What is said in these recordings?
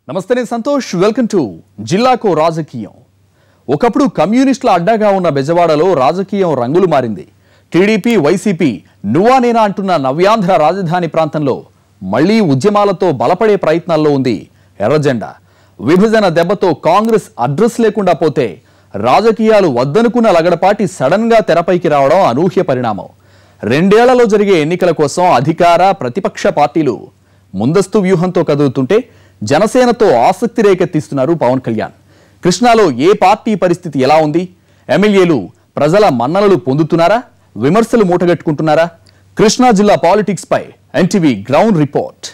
నమస్తే నేను Santosh welcome to జిల్లాకు రాజకీయం ఒకప్పుడు కమ్యూనిస్టుల అడ్డాగా ఉన్న బెజవాడలో రాజకీయం రంగులు మారింది టీడీపీ వైసీపీ నువ్వా నేనా అంటున్న నవ్యాంధ్ర రాజధాని ప్రాంతంలో మళ్లీ ఉద్యమాలతో బలపడే ప్రయత్నాల్లో ఉంది ఎర్రజెండా విభజన దెబ్బతో కాంగ్రెస్ అడ్రస్ లేకుండా పోతే రాజకీయాలు వద్దనుకున్న లగడపాటి సడన్ గా తెరపైకి రావడం అనూహ్య పరిణామం రెండేళ్లలో జరిగే ఎన్నికల కోసం అధికార ప్రతిపక్ష పార్టీలు ముందస్తు వ్యూహంతో కదులుతుంటే జనసేనతో ఆసక్తి రేకెత్తిస్తున్నారు పవన్ కళ్యాణ్ కృష్ణాలో ఏ పార్టీ పరిస్థితి ఎలా ఉంది ఎమ్మెల్యేలు ప్రజల మన్ననలు పొందుతున్నారా విమర్శలు మూటగట్టుకుంటున్నారా కృష్ణా జిల్లా పాలిటిక్స్ పై ఎన్టీవీ గ్రౌండ్ రిపోర్ట్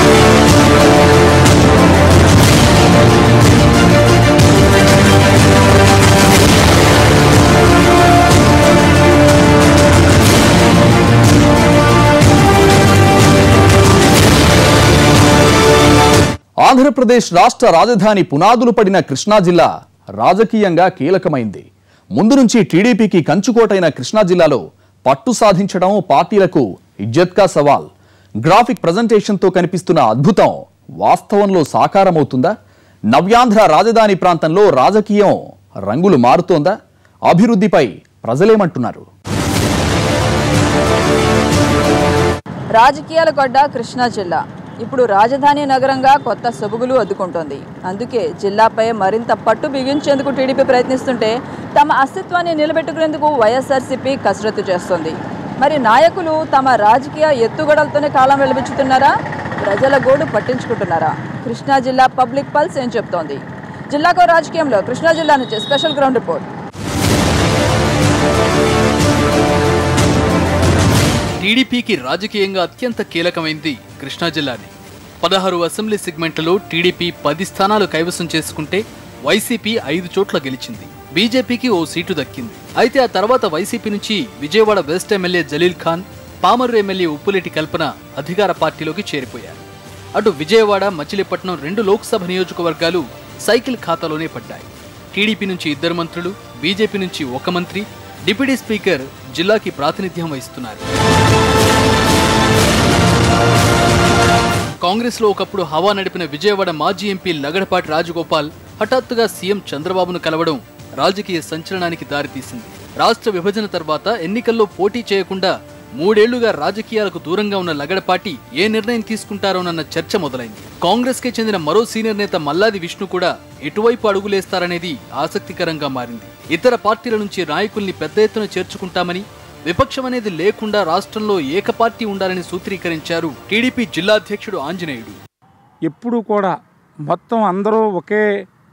ఆంధ్రప్రదేశ్ రాష్ట్ర రాజధాని పునాదులు పడిన కృష్ణా జిల్లా రాజకీయంగా కీలకమైంది ముందు నుంచి టీడీపీకి కంచుకోటైన కృష్ణా జిల్లాలో పట్టు సాధించడం పార్టీలకు ఇజ్జత్కా సవాల్ గ్రాఫిక్ ప్రజెంటేషన్తో కనిపిస్తున్న అద్భుతం వాస్తవంలో సాకారమవుతుందా నవ్యాంధ్ర రాజధాని ప్రాంతంలో రాజకీయం రంగులు మారుతోందా అభివృద్ధిపై ప్రజలేమంటున్నారు రాజకీయాల గడ్డ కృష్ణా జిల్లా ఇప్పుడు రాజధాని నగరంగా కొత్త సొబుగులు అద్దుకుంటోంది అందుకే జిల్లాపై మరింత పట్టు బిగించేందుకు టీడీపీ ప్రయత్నిస్తుంటే తమ అస్తిత్వాన్ని నిలబెట్టుకునేందుకు వైఎస్ఆర్సీపీ కసరత్తు చేస్తోంది మరి నాయకులు తమ రాజకీయ ఎత్తుగడలతోనే కాలం వెలిపించుతున్నారా ప్రజల గోడు పట్టించుకుంటున్నారా కృష్ణా జిల్లా పబ్లిక్ పల్స్ ఏం చెప్తోంది జిల్లాకో రాజకీయంలో కృష్ణా జిల్లా నుంచి స్పెషల్ గ్రౌండ్ రిపోర్ట్ టీడీపీకి రాజకీయంగా అత్యంత కీలకమైంది కృష్ణా జిల్లానే పదహారు అసెంబ్లీ సెగ్మెంట్లలో టీడీపీ పది స్థానాలు కైవసం చేసుకుంటే వైసీపీ ఐదు చోట్ల గెలిచింది బీజేపీకి ఓ సీటు దక్కింది అయితే ఆ తర్వాత వైసీపీ నుంచి Vijayawada west MLA Jaleel Khan Pamarru MLA Uppuleti Kalpana అధికార పార్టీలోకి చేరిపోయారు అటు విజయవాడ మచిలీపట్నం రెండు లోక్సభ నియోజకవర్గాలు సైకిల్ ఖాతాలోనే పడ్డాయి టీడీపీ నుంచి ఇద్దరు మంత్రులు బీజేపీ నుంచి ఒక మంత్రి డిప్యూటీ స్పీకర్ జిల్లాకి ప్రాతినిధ్యం వహిస్తున్నారు కాంగ్రెస్ లో ఒకప్పుడు హవా నడిపిన విజయవాడ మాజీ ఎంపీ లగడపాటి రాజగోపాల్ హఠాత్తుగా సీఎం చంద్రబాబును కలవడం రాజకీయ సంచలనానికి దారితీసింది రాష్ట్ర విభజన తర్వాత ఎన్నికల్లో పోటీ చేయకుండా మూడేళ్లుగా రాజకీయాలకు దూరంగా ఉన్న లగడపాటి ఏ నిర్ణయం తీసుకుంటారోనన్న చర్చ మొదలైంది కాంగ్రెస్ కి చెందిన మరో సీనియర్ నేత మల్లాది విష్ణు కూడా ఎటువైపు అడుగులేస్తారనేది ఆసక్తికరంగా మారింది ఇతర పార్టీల నుంచి నాయకుల్ని పెద్ద ఎత్తున చేర్చుకుంటామని విపక్షం అనేది లేకుండా రాష్ట్రంలో ఏకపార్టీ ఉండాలని సూత్రీకరించారు టీడీపీ జిల్లా అధ్యక్షుడు ఆంజనేయుడు ఎప్పుడు కూడా మొత్తం అందరూ ఒకే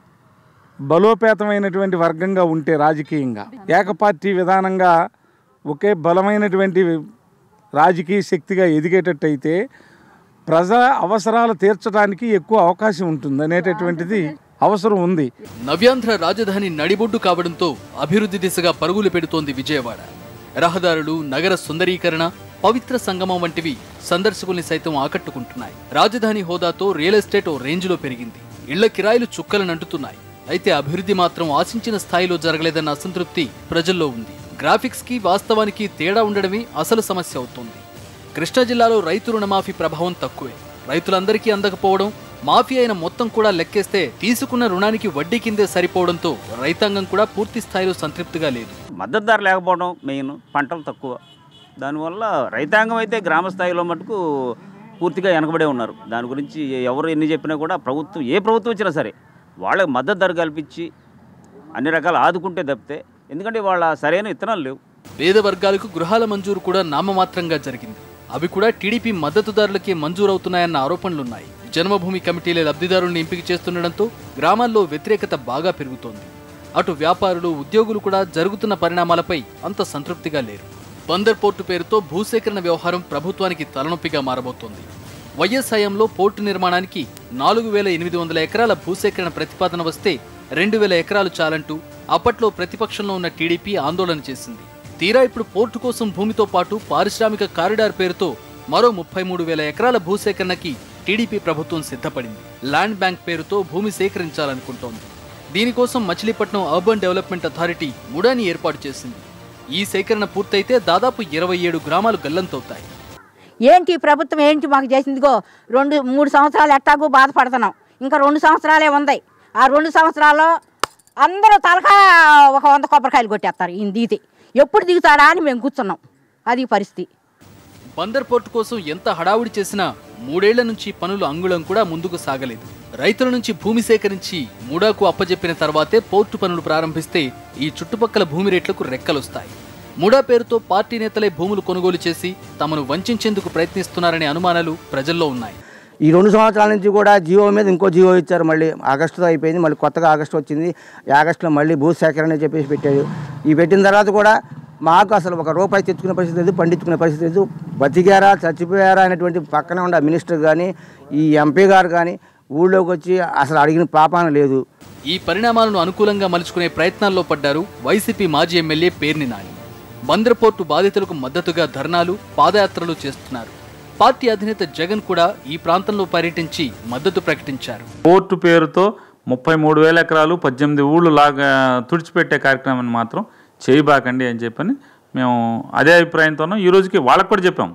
బలోపేతమైనటువంటి వర్గంగా ఉంటే రాజకీయంగా ఏకపార్టీ విధానంగా ఒకే బలమైనటువంటి రాజకీయ శక్తిగా ఎదిగేటట్టయితే ప్రజల అవసరాలు తీర్చడానికి ఎక్కువ అవకాశం ఉంటుంది అనేటటువంటిది అవసరం ఉంది నవ్యాంధ్ర రాజధాని నడిబొడ్డు కావడంతో అభివృద్ధి దిశగా పరుగులు పెడుతోంది విజయవాడ రహదారులు నగర సుందరీకరణ పవిత్ర సంగమం వంటివి సందర్శకుల్ని సైతం ఆకట్టుకుంటున్నాయి రాజధాని హోదాతో రియల్ ఎస్టేట్ ఓ రేంజ్లో పెరిగింది ఇళ్ల కిరాయిలు చుక్కలు నంటుతున్నాయి అయితే అభివృద్ధి మాత్రం ఆశించిన స్థాయిలో జరగలేదన్న అసంతృప్తి ప్రజల్లో ఉంది గ్రాఫిక్స్ కి వాస్తవానికి తేడా ఉండడమే అసలు సమస్య అవుతోంది కృష్ణా జిల్లాలో రైతు రుణమాఫీ ప్రభావం తక్కువే రైతులందరికీ అందకపోవడం మాఫీ అయిన మొత్తం కూడా లెక్కేస్తే తీసుకున్న రుణానికి వడ్డీ కిందే సరిపోవడంతో రైతాంగం కూడా పూర్తి స్థాయిలో సంతృప్తిగా లేదు మద్దతు ధర లేకపోవడం మెయిన్ పంటలు తక్కువ దానివల్ల రైతాంగం అయితే గ్రామ స్థాయిలో మటుకు పూర్తిగా వెనకబడే ఉన్నారు దాని గురించి ఎవరు ఎన్ని చెప్పినా కూడా ప్రభుత్వం ఏ ప్రభుత్వం వచ్చినా సరే వాళ్ళకి మద్దతు ధర కల్పించి అన్ని రకాలు ఆదుకుంటే తప్పితే ఎందుకంటే వాళ్ళ సరైన విత్తనాలు లేవు పేద వర్గాలకు గృహాల మంజూరు కూడా నామమాత్రంగా జరిగింది అవి కూడా టీడీపీ మద్దతుదారులకే మంజూరవుతున్నాయన్న ఆరోపణలున్నాయి జన్మభూమి కమిటీలే లబ్ధిదారుల్ని ఎంపిక చేస్తుండటంతో గ్రామాల్లో వ్యతిరేకత బాగా పెరుగుతోంది అటు వ్యాపారులు ఉద్యోగులు కూడా జరుగుతున్న పరిణామాలపై అంత సంతృప్తిగా లేరు బందర్ పోర్టు పేరుతో భూసేకరణ వ్యవహారం ప్రభుత్వానికి తలనొప్పిగా మారబోతోంది వైఎస్ హయాంలో పోర్టు నిర్మాణానికి నాలుగు వేల ఎనిమిది వందల ఎకరాల భూసేకరణ ప్రతిపాదన వస్తే రెండు వేల ఎకరాలు చాలంటూ అప్పట్లో ప్రతిపక్షంలో ఉన్న టీడీపీ ఆందోళన చేసింది తీరా ఇప్పుడు పోర్టు కోసం భూమితో పాటు పారిశ్రామిక కారిడార్ పేరుతో మరో ముప్పై మూడు వేల ఎకరాల భూసేకరణకి టీడీపీ ప్రభుత్వం సిద్ధపడింది ల్యాండ్ బ్యాంక్ పేరుతో భూమి సేకరించాలనుకుంటోంది దీనికోసం మచిలీపట్నం అర్బన్ డెవలప్మెంట్ అథారిటీ ముడాని ఏర్పాటు చేసింది ఈ సేకరణ పూర్తయితే దాదాపు ఇరవై ఏడు గ్రామాలు గల్లంతవుతాయి ఏంటి ఈ ప్రభుత్వం ఏంటి మాకు చేసిందిగో రెండు మూడు సంవత్సరాలు ఎట్టాగో బాధపడుతున్నాం ఇంకా రెండు సంవత్సరాలే ఉంది ఆ రెండు సంవత్సరాల్లో అందరూ తలకా ఒక వంద కొబ్బరికాయలు కొట్టేస్తారు ఈయన దిగితే ఎప్పుడు దిగుతాడా అని మేము కూర్చున్నాం అది పరిస్థితి బందర్ పోర్టు కోసం ఎంత హడావుడి చేసినా మూడేళ్ల నుంచి పనులు అంగుళం కూడా ముందుకు సాగలేదు రైతుల నుంచి భూమి సేకరించి మూడాకు అప్పజెప్పిన తర్వాతే పోర్టు పనులు ప్రారంభిస్తే ఈ చుట్టుపక్కల భూమి రేట్లకు రెక్కలొస్తాయి మూడా పేరుతో పార్టీ నేతలే భూములు కొనుగోలు చేసి తమను వంచేందుకు ప్రయత్నిస్తున్నారనే అనుమానాలు ప్రజల్లో ఉన్నాయి ఈ రెండు సంవత్సరాల నుంచి కూడా జియో మీద ఇంకో జియో ఇచ్చారు మళ్ళీ ఆగస్టులో అయిపోయింది మళ్ళీ కొత్తగా ఆగస్టు వచ్చింది ఈ ఆగస్టులో మళ్ళీ భూ సేకరణ అని చెప్పేసి పెట్టాడు ఈ పెట్టిన తర్వాత కూడా మాకు అసలు ఒక రూపాయి తెచ్చుకునే పరిస్థితి లేదు పండించుకునే పరిస్థితి లేదు బతికారా చచ్చిపోయారా అనేటువంటి పక్కన ఉన్న మినిస్టర్ కానీ ఈ ఎంపీ గారు కానీ ఊళ్ళోకి వచ్చి అసలు అడిగిన పాపాన లేదు ఈ పరిణామాలను అనుకూలంగా మలుచుకునే ప్రయత్నాల్లో పడ్డారు వైసీపీ మాజీ ఎమ్మెల్యే పేర్ని నాని బందర్ పోర్టు బాధితులకు మద్దతుగా ధర్నాలు పాదయాత్రలు చేస్తున్నారు పార్టీ అధినేత జగన్ కూడా ఈ ప్రాంతంలో పర్యటించి మద్దతు ప్రకటించారు పోర్టు పేరుతో ముప్పై మూడు వేల ఎకరాలు పద్దెనిమిది ఊళ్ళు లాగా తుడిచిపెట్టే కార్యక్రమాన్ని మాత్రం చేయబాకండి అని చెప్పని మేము అదే అభిప్రాయంతోనూ ఈ రోజుకి వాళ్ళకు కూడా చెప్పాం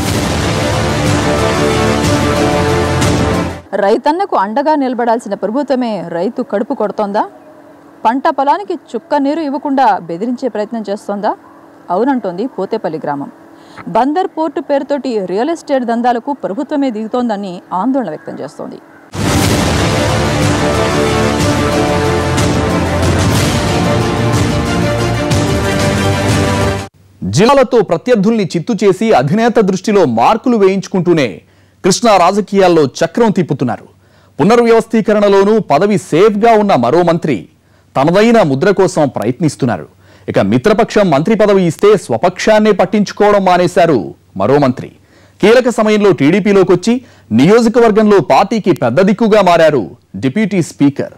రైతన్నకు అండగా నిలబడాల్సిన ప్రభుత్వమే రైతు కడుపు కొడుతోందా పంట పొలానికి చుక్క నీరు ఇవ్వకుండా బెదిరించే ప్రయత్నం చేస్తోందా అవునంటోంది పోతేపల్లి గ్రామం బందర్ పోర్టు పేరుతోటి రియల్ ఎస్టేట్ దందాలకు ప్రభుత్వమే దిగుతోందని ఆందోళన వ్యక్తం చేస్తోంది జిల్లాలతో ప్రత్యర్థుల్ని చిత్తు చేసి అధినేత దృష్టిలో మార్కులు వేయించుకుంటూనే కృష్ణా రాజకీయాల్లో చక్రం తిప్పుతున్నారు పునర్వ్యవస్థీకరణలోనూ పదవి సేఫ్గా ఉన్న మరో మంత్రి తనదైన ముద్ర కోసం ప్రయత్నిస్తున్నారు ఇక మిత్రపక్షం మంత్రి పదవి ఇస్తే స్వపక్షాన్నే పట్టించుకోవడం మానేశారు మరో మంత్రి కీలక సమయంలో టీడీపీలోకి వచ్చి నియోజకవర్గంలో పార్టీకి పెద్ద దిక్కుగా మారారు డిప్యూటీ స్పీకర్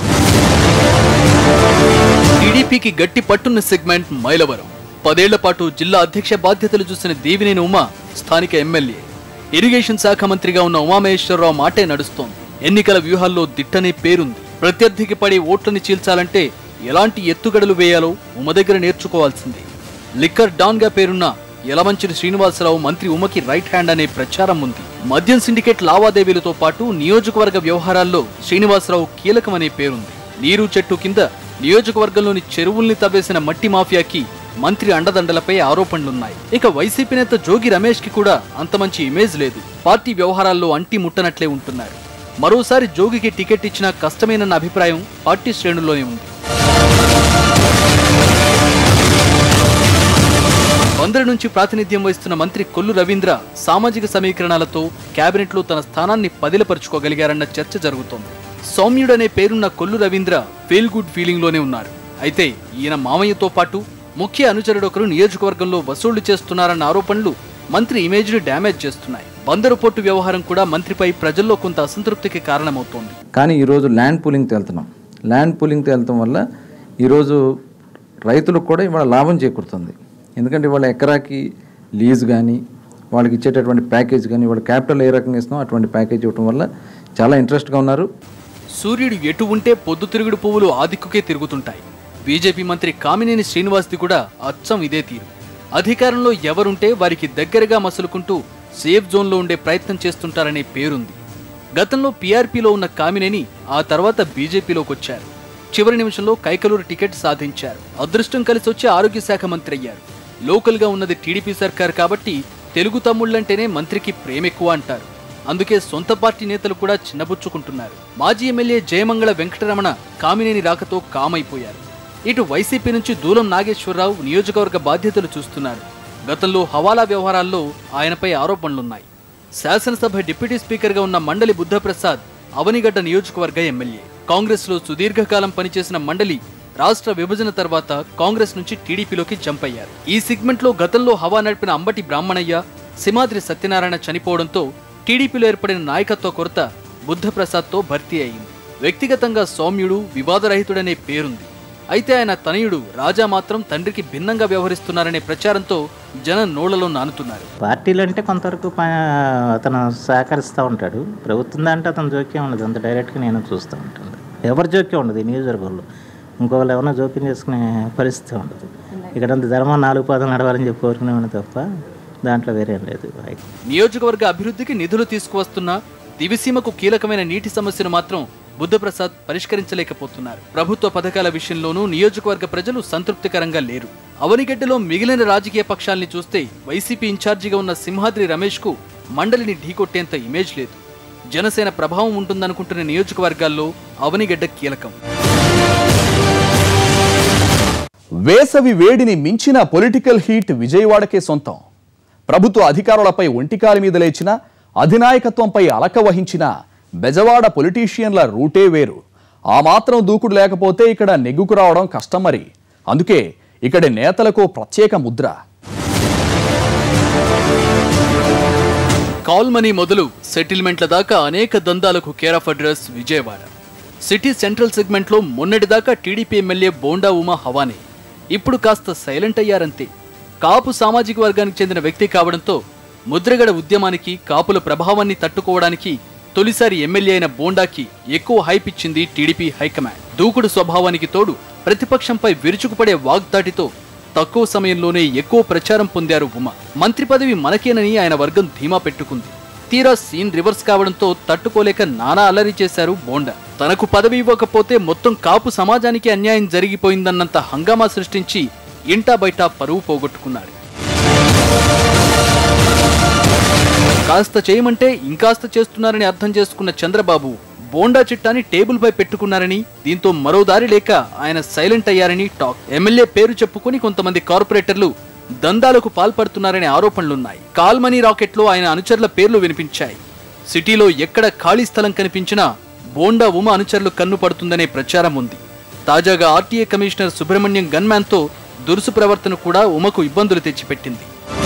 టీడీపీకి గట్టి పట్టున్న సెగ్మెంట్ మైలవరం పదేళ్ల పాటు జిల్లా అధ్యక్ష బాధ్యతలు చూసిన దేవినేని ఉమా స్థానిక ఎమ్మెల్యే ఇరిగేషన్ శాఖ మంత్రిగా ఉన్న ఉమామహేశ్వరరావు మాటే నడుస్తోంది ఎన్నికల వ్యూహాల్లో దిట్టనే పేరుంది ప్రత్యర్థికి పడే ఓట్లని చీల్చాలంటే ఎలాంటి ఎత్తుగడలు వేయాలో ఉమ దగ్గర నేర్చుకోవాల్సిందే లిక్కర్ డాన్ గా పేరున్న యలమంచిలి శ్రీనివాసరావు మంత్రి ఉమకి రైట్ హ్యాండ్ అనే ప్రచారం ఉంది మద్యం సిండికేట్ లావాదేవీలతో పాటు నియోజకవర్గ వ్యవహారాల్లో శ్రీనివాసరావు కీలకమనే పేరుంది నీరు చెట్టు కింద నియోజకవర్గంలోని చెరువుల్ని తవ్వేసిన మట్టి మాఫియాకి మంత్రి అండదండలపై ఆరోపణలున్నాయి ఇక వైసీపీ నేత జోగి రమేష్ కి కూడా అంత మంచి ఇమేజ్ లేదు పార్టీ వ్యవహారాల్లో అంటి ముట్టనట్లే ఉంటున్నారు మరోసారి జోగికి టికెట్ ఇచ్చినా కష్టమేనన్న అభిప్రాయం పార్టీ శ్రేణుల్లోనే ఉంది బందరు నుంచి ప్రాతినిధ్యం వహిస్తున్న మంత్రి కొల్లు రవీంద్ర సామాజిక సమీకరణాలతో కేబినెట్లో తన స్థానాన్ని పదిలపరుచుకోగలిగారన్న చర్చ జరుగుతోంది సౌమ్యుడనే పేరున్న Kollu Ravindra feel good feeling లోనే ఉన్నారు అయితే ఈయన మామయ్యతో పాటు ముఖ్య అనుచరుడొకరు నియోజకవర్గంలో వసూళ్లు చేస్తున్నారన్న ఆరోపణలు మంత్రి ఇమేజ్ ని డ్యామేజ్ చేస్తున్నాయి బందరు పోర్టు వ్యవహారం కూడా మంత్రిపై ప్రజల్లో కొంత అసంతృప్తికి కారణమవుతోంది కానీ ఈరోజు ల్యాండ్ పూలింగ్తో వెళ్తున్నాం ల్యాండ్ పూలింగ్తో వెళ్తాం వల్ల ఈరోజు రైతులకు కూడా ఇవాళ లాభం చేకూరుతుంది ఎందుకంటే ఇవాళ ఎకరాకి లీజ్ కానీ వాళ్ళకి ఇచ్చేటటువంటి ప్యాకేజ్ కానీ వాళ్ళ క్యాపిటల్ ఏ రకంగా ఇస్తున్నాం అటువంటి ప్యాకేజ్ ఇవ్వడం వల్ల చాలా ఇంట్రెస్ట్గా ఉన్నారు సూర్యుడు ఎటు ఉంటే పొద్దుతిరుగుడు పువ్వులు ఆదిక్కుకే తిరుగుతుంటాయి బీజేపీ మంత్రి కామినేని శ్రీనివాస్ది కూడా అచ్చం ఇదే తీరు అధికారంలో ఎవరుంటే వారికి దగ్గరగా మసులుకుంటూ సేఫ్ జోన్లో ఉండే ప్రయత్నం చేస్తుంటారనే పేరుంది గతంలో పీఆర్పీలో ఉన్న కామినేని ఆ తర్వాత బీజేపీలోకి వచ్చారు చివరి నిమిషంలో కైకలూరు టికెట్ సాధించారు అదృష్టం కలిసి వచ్చి ఆరోగ్య శాఖ మంత్రి అయ్యారు లోకల్గా ఉన్నది టీడీపీ సర్కార్ కాబట్టి తెలుగు తమ్ముళ్ళంటేనే మంత్రికి ప్రేమెక్కువ అంటారు అందుకే సొంత పార్టీ నేతలు కూడా చిన్నబుచ్చుకుంటున్నారు మాజీ ఎమ్మెల్యే జయమంగళ వెంకటరమణ కామినేని రాకతో కామైపోయారు ఇటు వైసీపీ నుంచి దూలం నాగేశ్వరరావు నియోజకవర్గ బాధ్యతలు చూస్తున్నారు గతంలో హవాలా వ్యవహారాల్లో ఆయనపై ఆరోపణలున్నాయి శాసనసభ డిప్యూటీ స్పీకర్గా ఉన్న మండలి బుద్ధప్రసాద్ అవనిగడ్డ నియోజకవర్గ ఎమ్మెల్యే కాంగ్రెస్లో సుదీర్ఘకాలం పనిచేసిన మండలి రాష్ట్ర విభజన తర్వాత కాంగ్రెస్ నుంచి టీడీపీలోకి జంప్ అయ్యారు ఈ సెగ్మెంట్లో గతంలో హవా నడిపిన అంబటి బ్రాహ్మణయ్య సింహాద్రి సత్యనారాయణ చనిపోవడంతో టీడీపీలో ఏర్పడిన నాయకత్వ కొరత బుద్ధప్రసాద్తో భర్తీ అయింది వ్యక్తిగతంగా సౌమ్యుడు వివాదరహితుడనే పేరుంది అయితే ఆయన తనయుడు రాజా మాత్రం తండ్రికి భిన్నంగా వ్యవహరిస్తున్నారనే ప్రచారంతో జనం నోళ్లలో నానుతున్నారు పార్టీలు అంటే కొంతవరకు ప- అతను సహకరిస్తూ ఉంటాడు ప్రభుత్వం దాంట్లో అతను జోక్యం ఉండదు అంత డైరెక్ట్గా నేను చూస్తూ ఉంటాను ఎవరి జోక్యం ఉండదు ఈ నియోజకవర్గంలో ఇంకోళ్ళు ఎవరైనా జోక్యం చేసుకునే పరిస్థితి ఉండదు ఇక్కడ అంత ధర్మం నాలుగు పాదాలు నడవాలని చెప్పి కోరుకునేవాడిని తప్ప దాంట్లో వేరేం లేదు నియోజకవర్గ అభివృద్ధికి నిధులు తీసుకువస్తున్న దివిసీమకు కీలకమైన నీటి సమస్యను మాత్రం బుద్ధప్రసాద్ పరిష్కరించలేకపోతున్నారు ప్రభుత్వ పథకాల విషయంలోనూ నియోజకవర్గ ప్రజలు సంతృప్తికరంగా లేరు అవనిగడ్డలో మిగిలిన రాజకీయ పక్షాల్ని చూస్తే వైసీపీ ఇన్ఛార్జిగా ఉన్న సింహాద్రి రమేష్ కు మండలిని ఢీకొట్టేంత ఇమేజ్ లేదు జనసేన ప్రభావం ఉంటుందనుకుంటున్న నియోజకవర్గాల్లో అవనిగడ్డ కీలకం వేసవి వేడిని మించిన పొలిటికల్ హీట్ విజయవాడకే సొంతం ప్రభుత్వ అధికారులపై ఒంటికాలి మీద లేచిన అధినాయకత్వంపై అలక వహించిన బెజవాడ పొలిటీషియన్ల రూటే వేరు ఆ మాత్రం దూకుడు లేకపోతే ఇక్కడ నెగ్గుకు రావడం కష్టం మరి అందుకే ఇక్కడి నేతలకు ప్రత్యేక ముద్ర కాల్ మనీ మొదలు సెటిల్మెంట్ల దాకా అనేక దందాలకు care of address Vijayawada city central సెగ్మెంట్లో మొన్నటిదాకా టీడీపీ ఎమ్మెల్యే బోండా ఉమా హవానే ఇప్పుడు కాస్త సైలెంట్ అయ్యారంతే కాపు సామాజిక వర్గానికి చెందిన వ్యక్తి కావడంతో ముద్రగడ ఉద్యమానికి కాపుల ప్రభావాన్ని తట్టుకోవడానికి తొలిసారి ఎమ్మెల్యే అయిన బోండాకి ఎక్కువ హైప్ ఇచ్చింది టీడీపీ హైకమాండ్ దూకుడు స్వభావానికి తోడు ప్రతిపక్షంపై విరుచుకుపడే వాగ్దాటితో తక్కువ సమయంలోనే ఎక్కువ ప్రచారం పొందారు ఉమ మంత్రి పదవి మనకేనని ఆయన వర్గం ధీమా పెట్టుకుంది తీరా సీన్ రివర్స్ కావడంతో తట్టుకోలేక నానా అల్లరి చేశారు బోండా తనకు పదవి ఇవ్వకపోతే మొత్తం కాపు సమాజానికి అన్యాయం జరిగిపోయిందన్నంత హంగామా సృష్టించి ఇంటా బయట పరువు పోగొట్టుకున్నాడు కాస్త చేయమంటే ఇంకాస్త చేస్తున్నారని అర్థం చేసుకున్న చంద్రబాబు బోండా చిట్టాని టేబుల్పై పెట్టుకున్నారని దీంతో మరో దారి లేక ఆయన సైలెంట్ అయ్యారని టాక్ ఎమ్మెల్యే పేరు చెప్పుకుని కొంతమంది కార్పొరేటర్లు దందాలకు పాల్పడుతున్నారనే ఆరోపణలున్నాయి కాల్మనీ రాకెట్లో ఆయన అనుచరుల పేర్లు వినిపించాయి సిటీలో ఎక్కడ ఖాళీ స్థలం కనిపించినా బోండా ఉమ అనుచరులు కన్ను పడుతుందనే ప్రచారం ఉంది తాజాగా ఆర్టీఏ కమిషనర్ సుబ్రహ్మణ్యం గన్మ్యాన్తో దురుసు ప్రవర్తన కూడా ఉమకు ఇబ్బందులు తెచ్చిపెట్టింది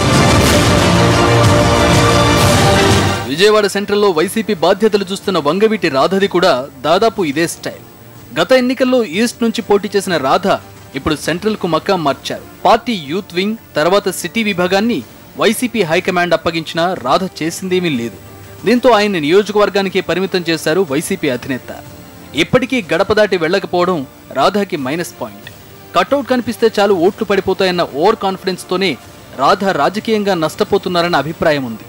విజయవాడ సెంట్రల్లో వైసీపీ బాధ్యతలు చూస్తున్న వంగవీటి రాధది కూడా దాదాపు ఇదే స్టైల్ గత ఎన్నికల్లో ఈస్ట్ నుంచి పోటీ చేసిన రాధ ఇప్పుడు సెంట్రల్ కు మక్కా మార్చారు పార్టీ యూత్ వింగ్ తర్వాత సిటీ విభాగాన్ని వైసీపీ హైకమాండ్ అప్పగించినా రాధ చేసిందేమీ లేదు దీంతో ఆయన్ని నియోజకవర్గానికే పరిమితం చేశారు వైసీపీ అధినేత ఇప్పటికీ గడప దాటి వెళ్లకపోవడం రాధాకి మైనస్ పాయింట్ కట్అవుట్ కనిపిస్తే చాలు ఓట్లు పడిపోతాయన్న ఓవర్ కాన్ఫిడెన్స్ తోనే రాధ రాజకీయంగా నష్టపోతున్నారన్న అభిప్రాయం ఉంది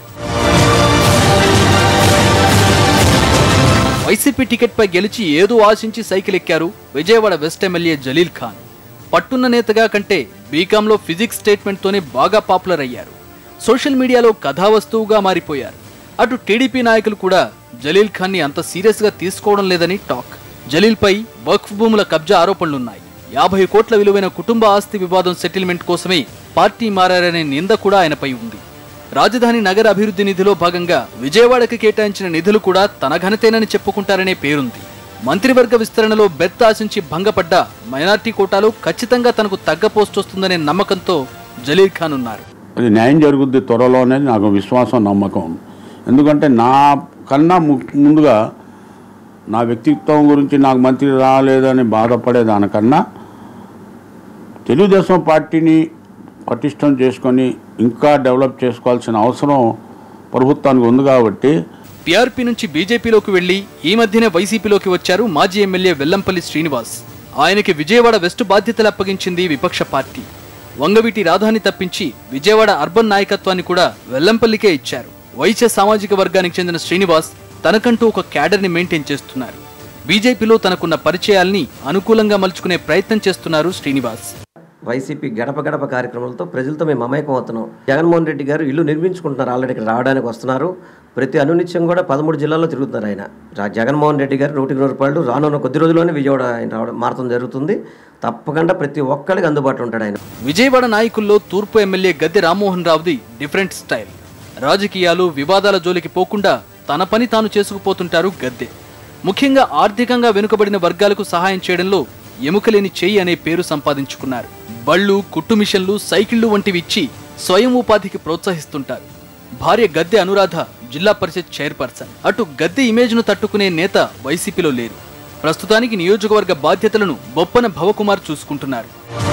వైసీపీ టికెట్పై గెలిచి ఏదో ఆశించి సైకిల్ ఎక్కారు విజయవాడ వెస్ట్ ఎమ్మెల్యే జలీల్ ఖాన్ పట్టున్న నేతగా కంటే బీకాంలో ఫిజిక్స్ స్టేట్మెంట్తోనే బాగా పాపులర్ అయ్యారు సోషల్ మీడియాలో కథావస్తువుగా మారిపోయారు అటు టీడీపీ నాయకులు కూడా జలీల్ ఖాన్ని అంత సీరియస్గా తీసుకోవడం లేదని టాక్ జలీల్పై వక్ఫ్ భూముల కబ్జా ఆరోపణలున్నాయి యాభై కోట్ల విలువైన కుటుంబ ఆస్తి వివాదం సెటిల్మెంట్ కోసమే పార్టీ మారారనే నింద కూడా ఆయనపై ఉంది రాజధాని నగర అభివృద్ధి నిధిలో భాగంగా విజయవాడకి కేటాయించిన నిధులు కూడా తన ఘనతేనని చెప్పుకుంటారనే పేరుంది మంత్రివర్గ విస్తరణలో బెత్ ఆశించి భంగపడ్డ మైనార్టీ కోటాలో ఖచ్చితంగా తనకు తగ్గ పోస్ట్ వస్తుందనే నమ్మకంతో జలీల్ ఖాన్ ఉన్నారు అది న్యాయం జరుగుద్ది త్వరలోనే నాకు విశ్వాసం నమ్మకం ఎందుకంటే నా కన్నా ము- ముందుగా నా వ్యక్తిత్వం గురించి నాకు మంత్రి రాలేదని బాధపడే దానికన్నా తెలుగుదేశం పార్టీని పటిష్టం చేసుకొని ఇంకా డెవలప్ చేసుకోవాల్సిన అవసరం ప్రభుత్వానికి ఉంది కాబట్టి పీఆర్పీ నుంచి బీజేపీలోకి వెళ్లి ఈ మధ్యనే వైసీపీలోకి వచ్చారు మాజీ ఎమ్మెల్యే వెల్లంపల్లి శ్రీనివాస్ ఆయనకి విజయవాడ వెస్ట్ బాధ్యతలు అప్పగించింది విపక్ష పార్టీ వంగవీటి రాధాని తప్పించి విజయవాడ అర్బన్ నాయకత్వాన్ని కూడా వెల్లంపల్లికే ఇచ్చారు వైశ్య సామాజిక వర్గానికి చెందిన శ్రీనివాస్ తనకంటూ ఒక క్యాడర్ని మెయింటైన్ చేస్తున్నారు బీజేపీలో తనకున్న పరిచయాల్ని అనుకూలంగా మలుచుకునే ప్రయత్నం చేస్తున్నారు శ్రీనివాస్ వైసీపీ గడప గడప కార్యక్రమాలతో ప్రజలతో మేము మమేకం అవుతున్నాం జగన్మోహన్ రెడ్డి గారు ఇల్లు నిర్మించుకుంటున్నారు ఆల్రెడీ ఇక్కడ రావడానికి వస్తున్నారు ప్రతి అనునిత్యం కూడా పదమూడు జిల్లాల్లో తిరుగుతున్నారు ఆయన రా- జగన్మోహన్ రెడ్డి గారు నూటికి నూరు రూపాయలు రానున్న కొద్ది రోజుల్లోనే విజయవాడ ఆయన రావడం మారతం జరుగుతుంది తప్పకుండా ప్రతి ఒక్కరికి అందుబాటులో ఉంటాడు ఆయన విజయవాడ నాయకుల్లో తూర్పు ఎమ్మెల్యే గద్దె రామ్మోహన్ రావుది డిఫరెంట్ స్టైల్ రాజకీయాలు వివాదాల జోలికి పోకుండా తన పని తాను చేసుకుపోతుంటారు గద్దె ముఖ్యంగా ఆర్థికంగా వెనుకబడిన వర్గాలకు సహాయం చేయడంలో ఎముకలేని చెయ్యి అనే పేరు సంపాదించుకున్నారు బళ్ళు కుట్టు మిషన్లు సైకిళ్లు వంటివి ఇచ్చి స్వయం ఉపాధికి ప్రోత్సహిస్తుంటారు భార్య గద్దె అనురాధ జిల్లా పరిషత్ చైర్పర్సన్ అటు గద్దె ఇమేజ్ను తట్టుకునే నేత వైసీపీలో లేరు ప్రస్తుతానికి నియోజకవర్గ బాధ్యతలను బొప్పన భవకుమార్ చూసుకుంటున్నారు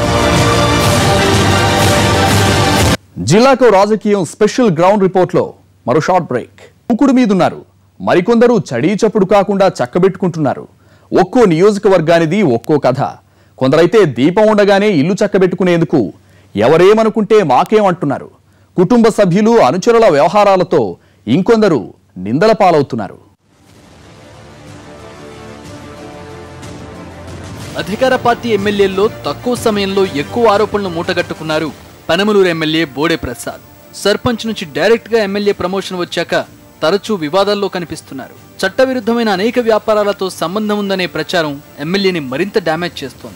జిల్లాకు రాజకీయం స్పెషల్ గ్రౌండ్ రిపోర్ట్లో మరో షార్ట్ బ్రేక్ ఊకుడు మీదున్నారు మరికొందరు చడీ చప్పుడు కాకుండా చక్కబెట్టుకుంటున్నారు ఒక్కో నియోజకవర్గానిది ఒక్కో కథ కొందరైతే దీపం ఉండగానే ఇల్లు చక్కబెట్టుకునేందుకు ఎవరేమనుకుంటే మాకేమంటున్నారు కుటుంబ సభ్యులు అనుచరుల వ్యవహారాలతో ఇంకొందరు నిందల పాలవుతున్నారు అధికార పార్టీ ఎమ్మెల్యేల్లో తక్కువ సమయంలో ఎక్కువ ఆరోపణలు మూటగట్టుకున్నారు పనమలూరు ఎమ్మెల్యే బోడే ప్రసాద్ సర్పంచ్ నుంచి డైరెక్ట్ గా ఎమ్మెల్యే ప్రమోషన్ వచ్చాక తరచూ వివాదాల్లో కనిపిస్తున్నారు చట్టవిరుద్ధమైన అనేక వ్యాపారాలతో సంబంధం ఉందనే ప్రచారం ఎమ్మెల్యేని మరింత డ్యామేజ్ చేస్తోంది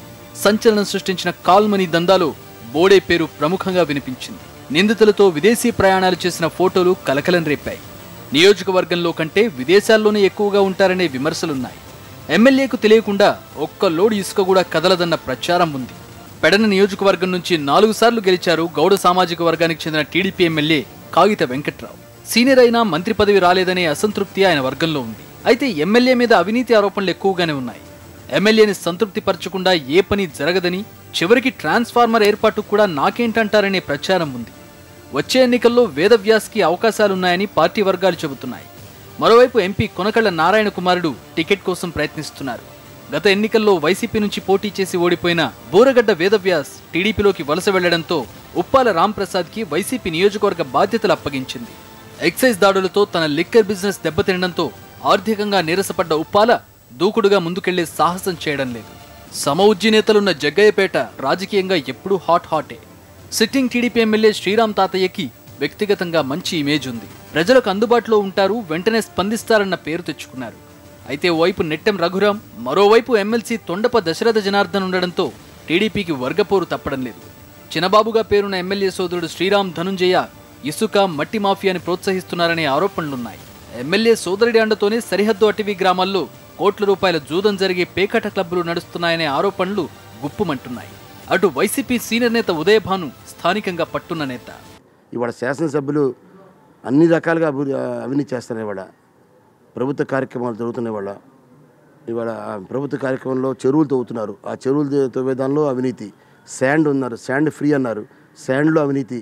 సంచలనం సృష్టించిన కాల్ మనీ దందాలో బోడే పేరు ప్రముఖంగా వినిపించింది నిందితులతో విదేశీ ప్రయాణాలు చేసిన ఫోటోలు కలకలం రేపాయి నియోజకవర్గంలో కంటే విదేశాల్లోనే ఎక్కువగా ఉంటారనే విమర్శలున్నాయి ఎమ్మెల్యేకు తెలియకుండా ఒక్క లోడు ఇసుక కూడా కదలదన్న ప్రచారం ఉంది పెడన నియోజకవర్గం నుంచి నాలుగు సార్లు గెలిచారు గౌడ సామాజిక వర్గానికి చెందిన టీడీపీ ఎమ్మెల్యే కాగిత వెంకట్రావు సీనియర్ అయినా మంత్రి పదవి రాలేదనే అసంతృప్తి ఆయన వర్గంలో ఉంది అయితే ఎమ్మెల్యే మీద అవినీతి ఆరోపణలు ఎక్కువగానే ఉన్నాయి ఎమ్మెల్యేని సంతృప్తి పరచకుండా ఏ పని జరగదని చివరికి ట్రాన్స్ఫార్మర్ ఏర్పాటు కూడా నాకేంటంటారనే ప్రచారం ఉంది వచ్చే ఎన్నికల్లో వేదవ్యాస్కి అవకాశాలున్నాయని పార్టీ వర్గాలు చెబుతున్నాయి మరోవైపు ఎంపీ కొనకళ్ళ నారాయణ కుమారుడు టికెట్ కోసం ప్రయత్నిస్తున్నారు గత ఎన్నికల్లో వైసీపీ నుంచి పోటీ చేసి ఓడిపోయిన బోరగడ్డ వేదవ్యాస్ టీడీపీలోకి వలస వెళ్లడంతో ఉప్పాల రాంప్రసాద్కి వైసీపీ నియోజకవర్గ బాధ్యతలు అప్పగించింది ఎక్సైజ్ దాడులతో తన లిక్కర్ బిజినెస్ దెబ్బతినడంతో ఆర్థికంగా నీరసపడ్డ ఉప్పాల దూకుడుగా ముందుకెళ్లే సాహసం చేయడం లేదు సమ ఉజ్జి నేతలున్న జగ్గయ్యపేట రాజకీయంగా ఎప్పుడూ హాట్ హాటే సిట్టింగ్ టీడీపీ ఎమ్మెల్యే శ్రీరామ్ తాతయ్యకి వ్యక్తిగతంగా మంచి ఇమేజ్ ఉంది ప్రజలకు అందుబాటులో ఉంటారు వెంటనే స్పందిస్తారన్న పేరు తెచ్చుకున్నారు అయితే ఓవైపు నెట్టెం రఘురాం మరోవైపు ఎమ్మెల్సీ తొండప దశరథ జనార్దన్ ఉండడంతో టీడీపీకి వర్గపోరు తప్పడం లేదు చినబాబుగా పేరున్న ఎమ్మెల్యే సోదరుడు శ్రీరామ్ ధనుంజయ ఇసుక మట్టి మాఫియాని ప్రోత్సహిస్తున్నారనే ఆరోపణలున్నాయి ఎమ్మెల్యే సోదరుడి అండతోనే సరిహద్దు అటవీ గ్రామాల్లో కోట్ల రూపాయల జూదం జరిగే పేకట క్లబ్బులు నడుస్తున్నాయనే ఆరోపణలు గుప్పుమంటున్నాయి అటు వైసీపీ సీనియర్ నేత ఉదయభాను స్థానికంగా పట్టున్న నేత ఇవాళ శాసనసభ్యులు అన్ని రకాలుగా అభివృద్ధి అవినీతి చేస్తున్నారు ఇవాళ ప్రభుత్వ కార్యక్రమాలు జరుగుతున్నాయి ఇవాళ ఇవాళ ఆ ప్రభుత్వ కార్యక్రమంలో చెరువులు తవ్వుతున్నారు ఆ చెరువులు తే- తవ్వే దానిలో అవినీతి శాండ్ ఉన్నారు శాండ్ ఫ్రీ అన్నారు శాండ్లో అవినీతి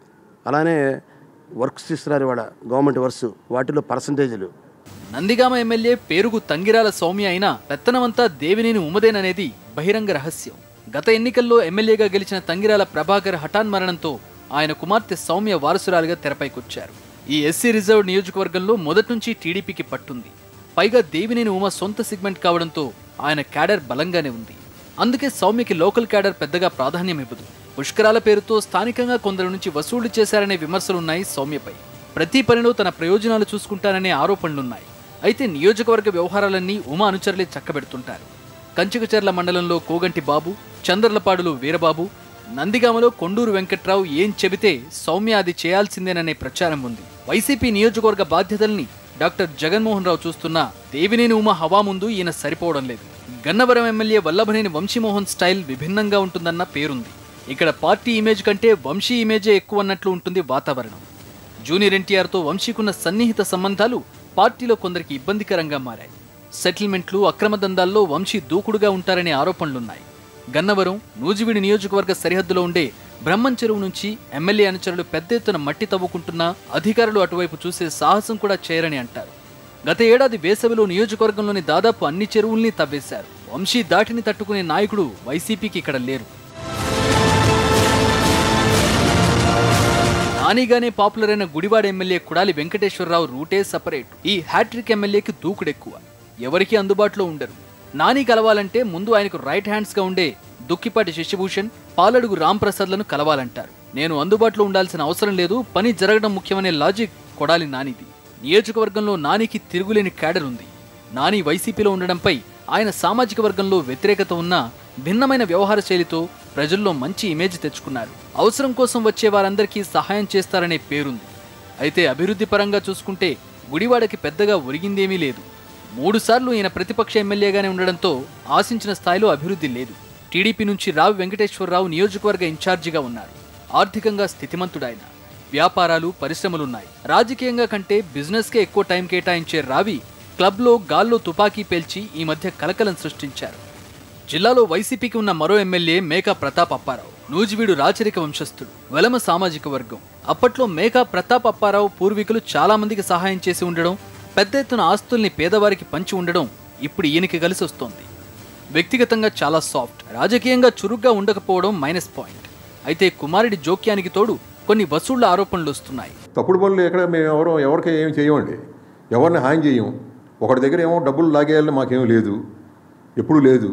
అలానే వర్క్స్ ఇస్తున్నారు ఇవాళ గవర్నమెంట్ వర్క్స్ వాటిలో పర్సంటేజీలు నందిగామ ఎమ్మెల్యే పేరుగు తంగిరాల సౌమ్య అయినా పెత్తనమంతా దేవినేని ఉమదేననేది బహిరంగ రహస్యం గత ఎన్నికల్లో ఎమ్మెల్యేగా గెలిచిన తంగిరాల ప్రభాకర్ హఠాన్ మరణంతో ఆయన కుమార్తె సౌమ్య వారసురాలుగా తెరపైకొచ్చారు ఈ ఎస్సీ రిజర్వ్ నియోజకవర్గంలో మొదటి నుంచి టీడీపీకి పట్టుంది పైగా దేవినేని ఉమ సొంత సిగ్మెంట్ కావడంతో ఆయన క్యాడర్ బలంగానే ఉంది అందుకే సౌమ్యకి లోకల్ క్యాడర్ పెద్దగా ప్రాధాన్యం ఇవ్వదు పుష్కరాల పేరుతో స్థానికంగా కొందరి నుంచి వసూళ్లు చేశారనే విమర్శలున్నాయి సౌమ్యపై ప్రతి పనిలో తన ప్రయోజనాలు చూసుకుంటారనే ఆరోపణలున్నాయి అయితే నియోజకవర్గ వ్యవహారాలన్నీ ఉమ అనుచరులే చక్కబెడుతుంటారు కంచికచర్ల మండలంలో కోగంటి బాబు చంద్రలపాడులో వీరబాబు నందిగామలో కొండూరు వెంకట్రావు ఏం చెబితే సౌమ్య అది చేయాల్సిందేననే ప్రచారం ఉంది వైసీపీ నియోజకవర్గ బాధ్యతల్ని డాక్టర్ జగన్మోహన్ రావు చూస్తున్నా దేవినేని ఉమ హవా ముందు ఈయన సరిపోవడం లేదు గన్నవరం ఎమ్మెల్యే వల్లభనేని వంశీమోహన్ స్టైల్ విభిన్నంగా ఉంటుందన్న పేరుంది ఇక్కడ పార్టీ ఇమేజ్ కంటే వంశీ ఇమేజే ఎక్కువ అన్నట్లు ఉంటుంది వాతావరణం జూనియర్ ఎన్టీఆర్తో వంశీకున్న సన్నిహిత సంబంధాలు పార్టీలో కొందరికి ఇబ్బందికరంగా మారాయి సెటిల్మెంట్లు అక్రమ దందాల్లో వంశీ దూకుడుగా ఉంటారనే ఆరోపణలున్నాయి గన్నవరం నూజివీడి నియోజకవర్గ సరిహద్దులో ఉండే బ్రహ్మం చెరువు నుంచి ఎమ్మెల్యే అనుచరులు పెద్ద ఎత్తున మట్టి తవ్వుకుంటున్నా అధికారులు అటువైపు చూసే సాహసం కూడా చేయరని అంటారు గత ఏడాది వేసవిలో నియోజకవర్గంలోని దాదాపు అన్ని చెరువుల్ని తవ్వేశారు వంశీ దాటిని తట్టుకునే నాయకుడు వైసీపీకి ఇక్కడ లేరు నానిగానే పాపులర్ అయిన గుడివాడ ఎమ్మెల్యే కుడాలి వెంకటేశ్వరరావు రూటే సపరేట్ ఈ హ్యాట్రిక్ ఎమ్మెల్యేకి దూకుడెక్కువ ఎవరికి అందుబాటులో ఉండరు నాని కలవాలంటే ముందు ఆయనకు రైట్ హ్యాండ్స్ గా ఉండే దుక్కిపాటి శశిభూషణ్ పాలడుగు రాంప్రసాద్లను కలవాలంటారు నేను అందుబాటులో ఉండాల్సిన అవసరం లేదు పని జరగడం ముఖ్యమనే లాజిక్ కొడాలి నానిది నియోజకవర్గంలో నానికి తిరుగులేని క్యాడర్ ఉంది నాని వైసీపీలో ఉండడంపై ఆయన సామాజిక వర్గంలో వ్యతిరేకత ఉన్నా భిన్నమైన వ్యవహార శైలితో ప్రజల్లో మంచి ఇమేజ్ తెచ్చుకున్నారు అవసరం కోసం వచ్చే వారందరికీ సహాయం చేస్తారనే పేరుంది అయితే అభివృద్ధి పరంగా చూసుకుంటే గుడివాడకి పెద్దగా ఒరిగిందేమీ లేదు మూడుసార్లు ఈయన ప్రతిపక్ష ఎమ్మెల్యేగానే ఉండడంతో ఆశించిన స్థాయిలో అభివృద్ధి లేదు టీడీపీ నుంచి రావి వెంకటేశ్వరరావు నియోజకవర్గ ఇన్ఛార్జిగా ఉన్నారు ఆర్థికంగా స్థితిమంతుడాయన వ్యాపారాలు పరిశ్రమలున్నాయి రాజకీయంగా కంటే బిజినెస్కే ఎక్కువ టైం కేటాయించే రావి క్లబ్లో గాల్లో తుపాకీ పేల్చి ఈ మధ్య కలకలం సృష్టించారు జిల్లాలో వైసీపీకి ఉన్న మరో ఎమ్మెల్యే మేకా ప్రతాప్ అప్పారావు నూజివీడు రాచరిక వంశస్థుడు వెలమ సామాజిక వర్గం అప్పట్లో మేకా ప్రతాప్ అప్పారావు పూర్వీకులు చాలా మందికి సహాయం చేసి ఉండడం పెద్ద ఎత్తున ఆస్తుల్ని పేదవారికి పంచి ఉండడం ఇప్పుడు ఈయనకి కలిసి వస్తోంది వ్యక్తిగతంగా చాలా సాఫ్ట్ రాజకీయంగా చురుగ్గా ఉండకపోవడం మైనస్ పాయింట్ అయితే కుమారుడి జోక్యానికి తోడు కొన్ని వసూళ్ల ఆరోపణలు వస్తున్నాయి తప్పుడు పనులు ఎక్కడ మేము ఎవరు ఎవరికి ఏం చేయమండి ఎవరిని హాని చేయం ఒకటి దగ్గర ఏమో డబ్బులు లాగేయాలని మాకేం లేదు ఎప్పుడు లేదు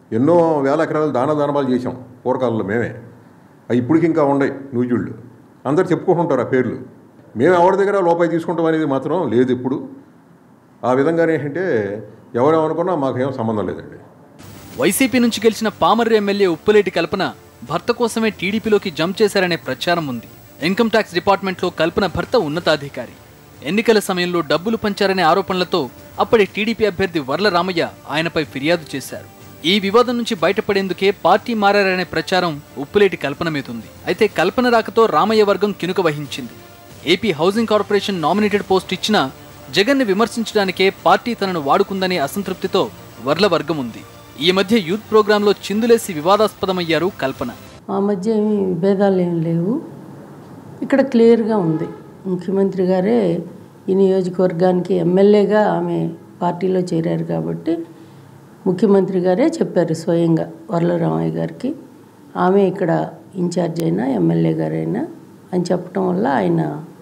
ఎన్నో వేల ఎకరాలు దాన దానమాలు చేసాం పూర్వకాలంలో మేమే అవి ఇప్పటికి ఇంకా ఉన్నాయి నూజుళ్ళు అందరు చెప్పుకుంటుంటారు ఆ పేర్లు మేము ఎవరి దగ్గర లోపాయి తీసుకుంటాం అనేది మాత్రం లేదు ఇప్పుడు ఆ విధంగానే ఏంటంటే ఎవరేమనుకున్నా మాకేం సంబంధం లేదండి వైసీపీ నుంచి గెలిచిన పామర్రు ఎమ్మెల్యే ఉప్పులేటి కల్పన భర్త కోసమే టీడీపీలోకి జంప్ చేశారనే ప్రచారం ఉంది ఇన్కమ్ ట్యాక్స్ డిపార్ట్మెంట్లో కల్పన భర్త ఉన్నతాధికారి ఎన్నికల సమయంలో డబ్బులు పంచారనే ఆరోపణలతో అప్పటి టీడీపీ అభ్యర్థి వర్ల రామయ్య ఆయనపై ఫిర్యాదు చేశారు ఈ వివాదం నుంచి బయటపడేందుకే పార్టీ మారారనే ప్రచారం ఉప్పులేటి కల్పన మీద ఉంది అయితే కల్పన రాకతో రామయ్య వర్గం కినుక వహించింది AP housing corporation nominated post ఇచ్చినా జగన్ని విమర్శించడానికే పార్టీ తనను వాడుకుందనే అసంతృప్తితో వర్ల వర్గం ఉంది ఈ మధ్య యూత్ ప్రోగ్రాంలో చిందులేసి వివాదాస్పదమయ్యారు కల్పన మా మధ్య ఏమీ విభేదాలు ఏం లేవు ఇక్కడ క్లియర్గా ఉంది ముఖ్యమంత్రి గారే ఈ నియోజకవర్గానికి ఎమ్మెల్యేగా ఆమె పార్టీలో చేరారు కాబట్టి ముఖ్యమంత్రి గారే చెప్పారు స్వయంగా వరలరామయ్య గారికి ఆమె ఇక్కడ ఇన్ఛార్జ్ అయినా ఎమ్మెల్యే గారైనా అని చెప్పడం వల్ల ఆయన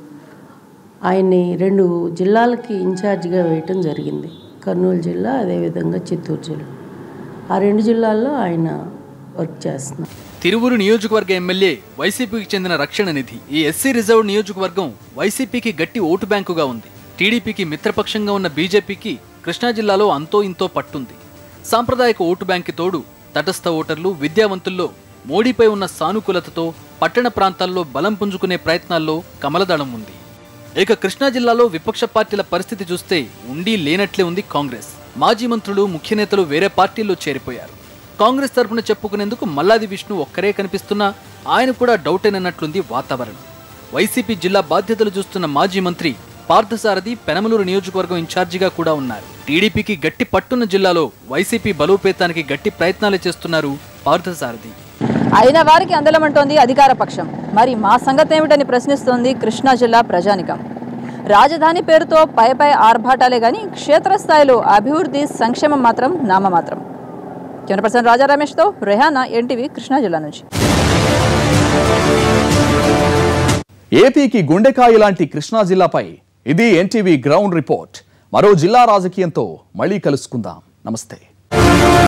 ఆయన్ని రెండు జిల్లాలకి ఇన్ఛార్జిగా వేయటం జరిగింది కర్నూలు జిల్లా అదేవిధంగా చిత్తూరు జిల్లా ఆ రెండు జిల్లాల్లో ఆయన వర్క్ చేస్తున్నారు తిరువురు నియోజకవర్గ ఎమ్మెల్యే వైసీపీకి చెందిన రక్షణ నిధి ఈ ఎస్సీ రిజర్వ్ నియోజకవర్గం వైసీపీకి గట్టి ఓటు బ్యాంకుగా ఉంది టీడీపీకి మిత్రపక్షంగా ఉన్న బీజేపీకి కృష్ణా జిల్లాలో అంతో ఇంతో పట్టుంది సాంప్రదాయక ఓటు బ్యాంకు తోడు తటస్థ ఓటర్లు విద్యావంతుల్లో మోడీపై ఉన్న సానుకూలతతో పట్టణ ప్రాంతాల్లో బలం పుంజుకునే ప్రయత్నాల్లో కమలదళం ఉంది ఇక కృష్ణా జిల్లాలో విపక్ష పార్టీల పరిస్థితి చూస్తే ఉండి లేనట్లే ఉంది కాంగ్రెస్ మాజీ మంత్రులు ముఖ్య నేతలు వేరే పార్టీల్లో చేరిపోయారు కాంగ్రెస్ తరపున చెప్పుకునేందుకు మల్లాది విష్ణు ఒక్కరే కనిపిస్తున్నా ఆయన కూడా డౌటేనన్నట్లుంది వాతావరణం వైసీపీ జిల్లా బాధ్యతలు చూస్తున్న మాజీ మంత్రి పార్థసారథి పెనమలూరు నియోజకవర్గం ఇన్ఛార్జిగా కూడా ఉన్నారు టీడీపీకి గట్టి పట్టున్న జిల్లాలో వైసీపీ బలోపేతానికి గట్టి ప్రయత్నాలు చేస్తున్నారు పార్థసారథి అయిన వారికి అందలమంటోంది అధికార పక్షం మరి మా సంగతి ఏమిటని ప్రశ్నిస్తోంది కృష్ణా జిల్లా ప్రజానికం రాజధాని పేరుతో పై పై ఆర్భాటాలే గాని క్షేత్రస్థాయిలో అభివృద్ధి సంక్షేమం మాత్రం నామమాత్రం కెమెరా పర్సన్ రాజా రమేష్తో రెహానా ఎన్టీవీ కృష్ణా జిల్లా నుంచి ఏపీకి గుండెకాయ లాంటి కృష్ణా జిల్లాపై ఇది ఎన్టీవీ గ్రౌండ్ రిపోర్ట్ మరో జిల్లా రాజకీయంతో మళ్ళీ కలుసుకుందాం నమస్తే